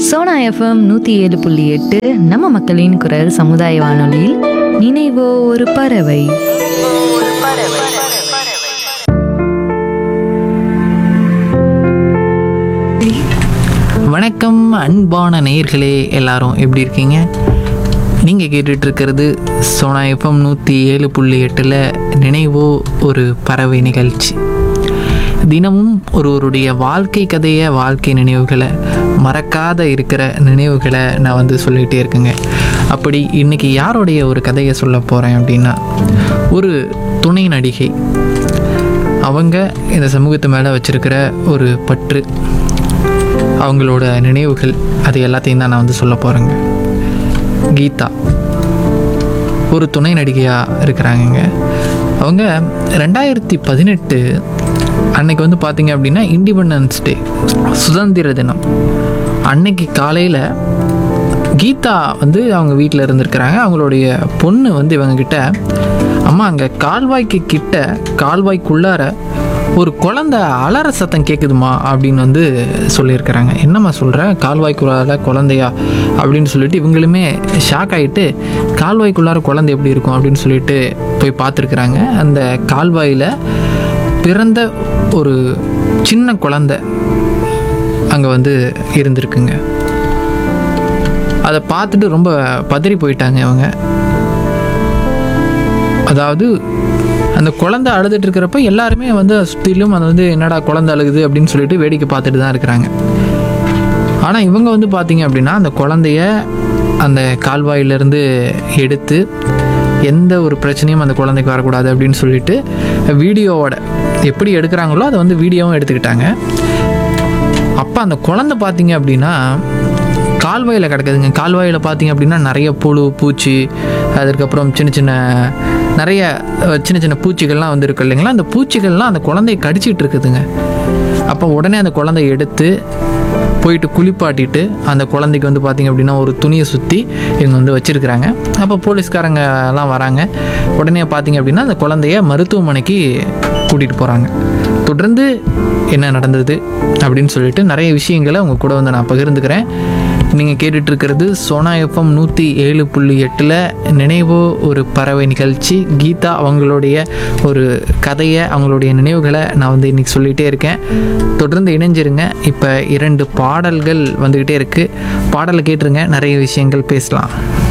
Sona FM நூற்றி ஏழு புள்ளி எட்டு நம்ம மக்களின் குரல் சமுதாய வானொலியில் நினைவோ ஒரு பறவை வணக்கம் அன்பான நேயர்களே எல்லாரும் எப்படி இருக்கீங்க நீங்கள் கேட்டுட்டு இருக்கிறது சோனா எஃப்எம் நூற்றி ஏழு புள்ளி எட்டில் நினைவோ ஒரு பறவை நிகழ்ச்சி தினமும் ஒருவருடைய வாழ்க்கை கதையை வாழ்க்கை நினைவுகளை மறக்காத இருக்கிற நினைவுகளை நான் வந்து சொல்லிகிட்டே இருக்கேங்க அப்படி இன்னைக்கு யாருடைய ஒரு கதையை சொல்ல போகிறேன் அப்படின்னா ஒரு துணை நடிகை அவங்க இந்த சமூகத்து மேலே வச்சிருக்கிற ஒரு பற்று அவங்களோட நினைவுகள் அது எல்லாத்தையும் தான் நான் வந்து சொல்ல போகிறேங்க கீதா ஒரு துணை நடிகையாக இருக்கிறாங்கங்க அவங்க ரெண்டாயிரத்தி பதினெட்டு அன்னைக்கு வந்து பார்த்தீங்க அப்படின்னா இண்டிபெண்டன்ஸ் டே சுதந்திர தினம் அன்னைக்கு காலையில் கீதா வந்து அவங்க வீட்டில் இருந்திருக்கிறாங்க அவங்களுடைய பொண்ணு வந்து இவங்க கிட்ட அம்மா அங்கே கால்வாய்க்கு கிட்ட கால்வாய்க்குள்ளார ஒரு குழந்தை அலற சத்தம் கேட்குதுமா அப்படின்னு வந்து சொல்லியிருக்கிறாங்க என்னம்மா சொல்கிற கால்வாய்க்குள்ளார குழந்தையா அப்படின்னு சொல்லிட்டு இவங்களுமே ஷாக் ஆகிட்டு கால்வாய்க்குள்ளார குழந்தை எப்படி இருக்கும் அப்படின்னு சொல்லிட்டு போய் பார்த்துருக்குறாங்க அந்த கால்வாயில் பிறந்த ஒரு சின்ன குழந்தை அங்கே வந்து இருந்திருக்குங்க அதை பார்த்துட்டு ரொம்ப பதறி போயிட்டாங்க அவங்க அதாவது அந்த குழந்தை அழுதுட்டு இருக்கிறப்ப எல்லாருமே வந்து சுற்றிலும் அது வந்து என்னடா குழந்தை அழுகுது அப்படின்னு சொல்லிட்டு வேடிக்கை பார்த்துட்டு தான் இருக்கிறாங்க ஆனால் இவங்க வந்து பார்த்தீங்க அப்படின்னா அந்த குழந்தைய அந்த கால்வாயிலிருந்து எடுத்து எந்த ஒரு பிரச்சனையும் அந்த குழந்தைக்கு வரக்கூடாது அப்படின்னு சொல்லிட்டு வீடியோவோட எப்படி எடுக்கிறாங்களோ அதை வந்து வீடியோவும் எடுத்துக்கிட்டாங்க அப்போ அந்த குழந்தை பார்த்தீங்க அப்படின்னா கால்வாயில் கிடக்குதுங்க கால்வாயில் பார்த்தீங்க அப்படின்னா நிறைய புழு பூச்சி அதுக்கப்புறம் சின்ன சின்ன நிறைய அஹ், சின்ன சின்ன பூச்சிகள்லாம் வந்து இருக்கு இல்லைங்களா அந்த பூச்சிகள்லாம் அந்த குழந்தைய கடிச்சிட்டு இருக்குதுங்க அப்போ உடனே அந்த குழந்தைய எடுத்து போயிட்டு குளிப்பாட்டிட்டு அந்த குழந்தைக்கு வந்து பார்த்திங்க அப்படின்னா ஒரு துணியை சுற்றி இவங்க வந்து வச்சுருக்குறாங்க அப்போ போலீஸ்காரங்க எல்லாம் வராங்க உடனே பார்த்தீங்க அப்படின்னா அந்த குழந்தைய மருத்துவமனைக்கு கூட்டிகிட்டு போகிறாங்க தொடர்ந்து என்ன நடந்தது அப்படின்னு சொல்லிட்டு நிறைய விஷயங்களை உங்கள் கூட வந்து நான் பகிர்ந்துக்கிறேன் நீங்கள் கேட்டுட்டு இருக்கிறது சோனா எஃப்எம் நூற்றி ஏழு புள்ளி எட்டில் நினைவோ ஒரு பறவை நிகழ்ச்சி கீதா அவங்களுடைய ஒரு கதையை அவங்களுடைய நினைவுகளை நான் வந்து இன்னைக்கு சொல்லிகிட்டே இருக்கேன் தொடர்ந்து இணைஞ்சிருங்க இப்போ இரண்டு பாடல்கள் வந்துக்கிட்டே இருக்குது பாடலை கேட்டுருங்க நிறைய விஷயங்கள் பேசலாம்